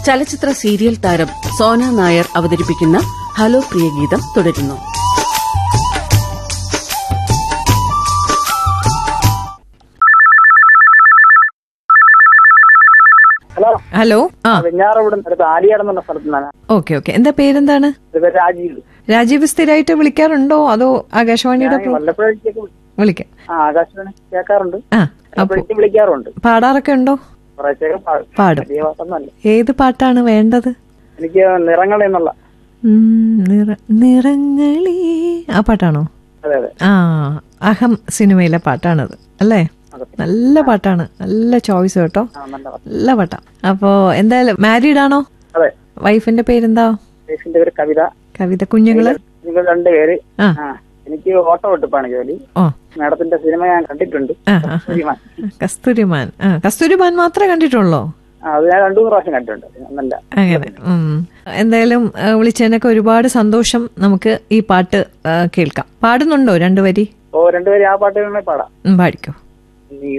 ചലച്ചിത്ര സീരിയൽ താരം സോന നായർ അവതരിപ്പിക്കുന്ന ഹലോ പ്രിയ ഗീതം തുടരുന്നു ഹലോ ഹലോ ആ വെഞ്ഞാറവിടും അടുത്ത് ആലിയാട് എന്നുള്ള സ്ഥലത്ത് നിന്നാണ് ഓക്കെ ഓക്കെ എന്താ പേരെന്താണ് ഇത് പേര് രാജീവ് രാജീവ് സ്ഥിരമായിട്ട് വിളിക്കാറുണ്ടോ അതോ ആകാശവാണിയുടെ ഞാൻ പ്രോ- വല്ലപ്പോഴേക്കൊക്കെ വിളി- വിളിക്കാം ആ ആകാശവാണി കേൾക്കാറുണ്ട് ആ അപ്പൊ അപ്പോഴേക്കും വിളിക്കാറുണ്ട് പാടാറൊക്കെ ഉണ്ടോ കുറേശ്ശേരം പാടും പാടും വലിയ പാട്ടൊന്നല്ല ഏത് പാട്ടാണ് വേണ്ടത് എനിക്ക് നിറങ്ങൾ എന്നുള്ള ഉം, നിറ- നിറങ്ങളേ ആ പാട്ടാണോ അതെ അതെ ആ അഹം സിനിമയിലെ പാട്ടാണത് അല്ലേ അതെ. നല്ല പാട്ടാണ് നല്ല ചോയ്സ് കേട്ടോ ആ നല്ല പാട്ട്. നല്ല പാട്ടാ അപ്പോ എന്തായാലും മാരീഡ് ആണോ അതെ വൈഫിന്റെ പേരെന്താ ദേശിന്റെ പേര് കവിത കവിത കുഞ്ഞുങ്ങള് നിങ്ങൾ രണ്ടുപേര് ആ ആ എനിക്ക് ഓട്ടോ വെട്ടിപ്പാണ് ജോലി ഓ മാഡത്തിന്റെ സിനിമ ഞാൻ കണ്ടിട്ടുണ്ട് ആ ആ സിനിമ. കസ്തൂരിമാൻ ആ കസ്തൂരിമാൻ മാത്രമേ കണ്ടിട്ടുള്ളൂ ആ, അത് ഞാൻ രണ്ടു മൂന്ന് പ്രാവശ്യം കണ്ടിട്ടുണ്ട് നല്ല അങ്ങനെ ഉം. എന്തായാലും ആ, വിളിച്ചതിനൊക്കെ ഒരുപാട് സന്തോഷം നമുക്ക് ഈ പാട്ട് ആ, കേൾക്കാം പാടുന്നുണ്ടോ രണ്ടു വരി ഓ രണ്ടുപേരും ആ പാട്ട് വേണമെങ്കിൽ പാടാം ഉം, പാടിക്കോ നീ